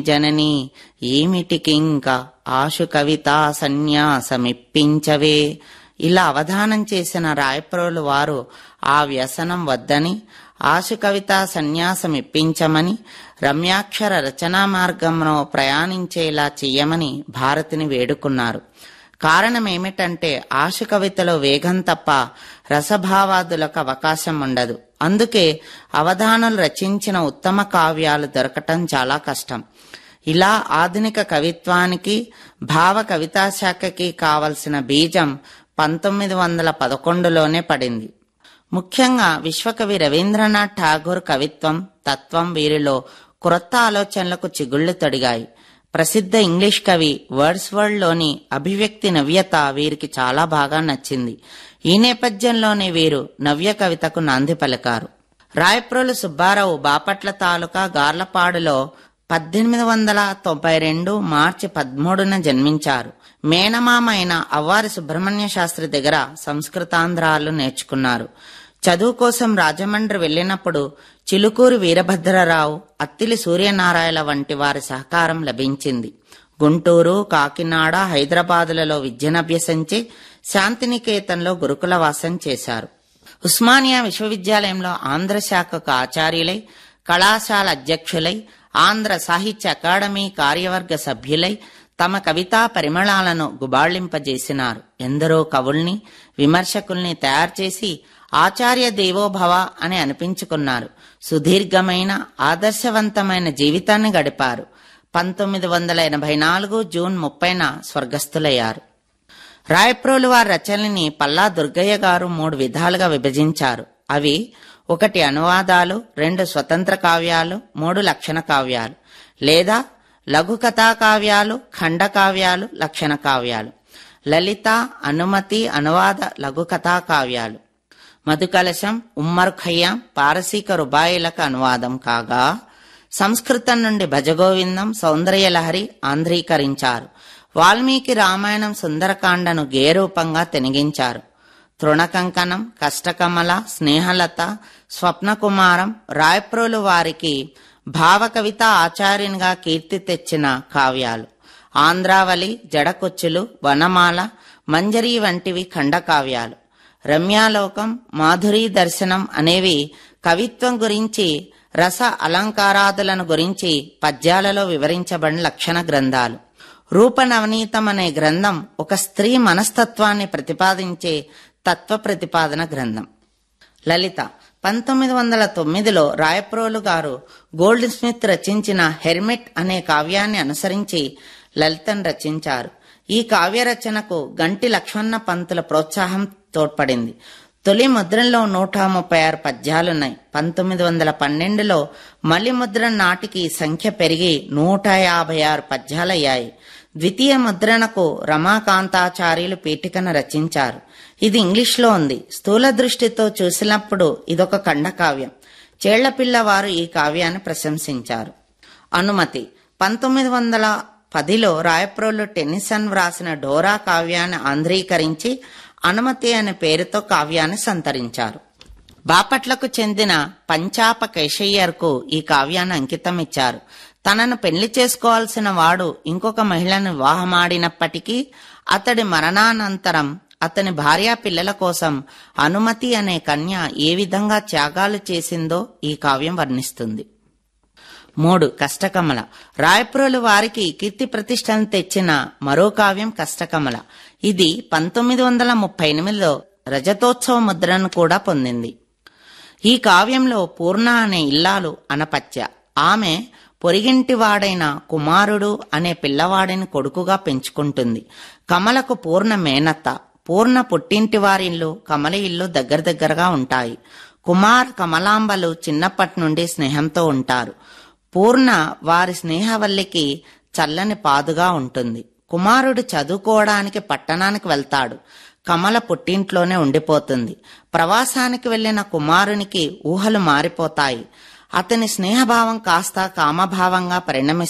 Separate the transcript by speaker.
Speaker 1: జనని ఏమిటికింక ఆశు కవిత సన్యాసమిప్పించవే ఇలా అవధానం చేసిన రాయప్రోలు వారు ఆ వ్యసనం వద్దని ఆశు కవిత సన్యాసమిప్పించమని రమ్యాక్షర రచనా మార్గంలో ప్రయాణించేలా చెయ్యమని భారతిని వేడుకున్నారు కారణం ఏమిటంటే ఆశు కవితలో వేగం తప్ప రసభావాదులకు అవకాశం ఉండదు అందుకే అవధానులు రచించిన ఉత్తమ కావ్యాలు దొరకటం చాలా కష్టం ఇలా ఆధునిక కవిత్వానికి భావ కవితా శాఖకి కావలసిన బీజం పంతొమ్మిది వందల పదకొండులోనే పడింది ముఖ్యంగా విశ్వకవి రవీంద్రనాథ్ ఠాగూర్ కవిత్వం తత్వం వీరిలో క్రొత్త ఆలోచనలకు చిగుళ్లు తొడిగాయి ప్రసిద్ధ ఇంగ్లీష్ కవి వర్డ్స్ లోని అభివ్యక్తి నవ్యత వీరికి చాలా బాగా నచ్చింది ఈ నేపథ్యంలోనే వీరు నవ్య కవితకు నాంది పలికారు రాయప్రోలు సుబ్బారావు బాపట్ల తాలూకా గార్లపాడులో పద్దెనిమిది వందల తొంభై రెండు మార్చి పదమూడున జన్మించారు మేనమామ అయిన అవ్వారి సుబ్రహ్మణ్య శాస్త్రి దగ్గర సంస్కృతాంధ్రాలు నేర్చుకున్నారు చదువు కోసం రాజమండ్రి వెళ్ళినప్పుడు చిలుకూరు వీరభద్రరావు అత్తిలి సూర్యనారాయణ వంటి వారి సహకారం లభించింది గుంటూరు కాకినాడ హైదరాబాదులలో విద్యనభ్యసించి శాంతినికేతన్లో గురుకుల వాసం చేశారు ఉస్మానియా విశ్వవిద్యాలయంలో ఆంధ్ర శాఖకు ఆచార్యులై కళాశాల అధ్యక్షులై ఆంధ్ర సాహిత్య అకాడమీ కార్యవర్గ సభ్యులై తమ కవితా పరిమళాలను గుబాళింపజేసినారు ఎందరో కవుల్ని విమర్శకుల్ని తయారు చేసి ఆచార్య దేవోభవ అని అనిపించుకున్నారు సుదీర్ఘమైన ఆదర్శవంతమైన జీవితాన్ని గడిపారు పంతొమ్మిది వందల ఎనభై నాలుగు జూన్ ముప్పైన స్వర్గస్థులయ్యారు రాయప్రోలు వారి రచనని పల్లా దుర్గయ్య గారు మూడు విధాలుగా విభజించారు అవి ఒకటి అనువాదాలు రెండు స్వతంత్ర కావ్యాలు మూడు లక్షణ కావ్యాలు లేదా లఘు కథా కావ్యాలు ఖండ కావ్యాలు లక్షణ కావ్యాలు లలిత అనుమతి అనువాద లఘు కథా కావ్యాలు మధుకలశం ఉమ్మర్ ఖయ్యాం పారసీక రుబాయిలకు అనువాదం కాగా సంస్కృతం నుండి భజగోవిందం సౌందర్యలహరి ఆంధ్రీకరించారు వాల్మీకి రామాయణం సుందరకాండను గేరూపంగా తెనిగించారు తృణకంకణం కష్టకమల స్నేహలత స్వప్నకుమారం రాయప్రోలు వారికి భావకవిత ఆచార్యునిగా కీర్తి తెచ్చిన కావ్యాలు ఆంధ్రావళి జడకొచ్చులు వనమాల మంజరి వంటివి ఖండకావ్యాలు రమ్యాలోకం మాధురీ దర్శనం అనేవి కవిత్వం గురించి రస అలంకారాదులను గురించి పద్యాలలో వివరించబడిన లక్షణ గ్రంథాలు రూపనవనీతం అనే గ్రంథం ఒక స్త్రీ మనస్తత్వాన్ని ప్రతిపాదించే తత్వ ప్రతిపాదన గ్రంథం లలిత పంతొమ్మిది వందల తొమ్మిదిలో రాయప్రోలు గారు గోల్డ్ స్మిత్ రచించిన హెర్మిట్ అనే కావ్యాన్ని అనుసరించి లలితను రచించారు ఈ కావ్య రచనకు గంటి లక్ష్మణ పంతుల ప్రోత్సాహం తోడ్పడింది తొలి ముద్రణలో నూట ముప్పై ఆరు పద్యాలున్నాయి పంతొమ్మిది వందల పన్నెండులో మలి ముద్రణ నాటికి సంఖ్య పెరిగి నూట యాభై ఆరు పద్యాలయ్యాయి ద్వితీయ ముద్రణకు రమాకాంతాచార్యులు పీఠికను రచించారు ఇది ఇంగ్లీష్లో ఉంది స్థూల దృష్టితో చూసినప్పుడు ఇదొక ఖండకావ్యం చేళ్లపిల్ల వారు ఈ కావ్యాన్ని ప్రశంసించారు అనుమతి పంతొమ్మిది వందల పదిలో రాయప్రోలు టెన్నిసన్ వ్రాసిన డోరా కావ్యాన్ని ఆంధ్రీకరించి అనుమతి అనే పేరుతో కావ్యాన్ని సంతరించారు బాపట్లకు చెందిన పంచాప కేశయ్యర్కు ఈ కావ్యాన్ని అంకితం ఇచ్చారు తనను పెళ్లి చేసుకోవాల్సిన వాడు ఇంకొక మహిళను వివాహమాడినప్పటికీ అతడి మరణానంతరం అతని భార్యా పిల్లల కోసం అనుమతి అనే కన్య ఏ విధంగా త్యాగాలు చేసిందో ఈ కావ్యం వర్ణిస్తుంది మూడు కష్టకమల రాయప్రోలు వారికి కీర్తి ప్రతిష్టను తెచ్చిన మరో కావ్యం కష్టకమల ఇది పంతొమ్మిది వందల ముప్పై ఎనిమిదిలో రజతోత్సవ ముద్రను కూడా పొందింది ఈ కావ్యంలో పూర్ణ అనే ఇల్లాలు అనపత్య ఆమె పొరిగింటివాడైన కుమారుడు అనే పిల్లవాడిని కొడుకుగా పెంచుకుంటుంది కమలకు పూర్ణ మేనత్త పూర్ణ పుట్టింటి వారిల్లు కమల ఇల్లు దగ్గర దగ్గరగా ఉంటాయి కుమార్ కమలాంబలు చిన్నప్పటి నుండి స్నేహంతో ఉంటారు పూర్ణ వారి స్నేహవల్లికి చల్లని పాదుగా ఉంటుంది కుమారుడు చదువుకోవడానికి పట్టణానికి వెళ్తాడు కమల పుట్టింట్లోనే ఉండిపోతుంది ప్రవాసానికి వెళ్లిన కుమారునికి ఊహలు మారిపోతాయి అతని స్నేహభావం కాస్త కామభావంగా పరిణమిస్తుంది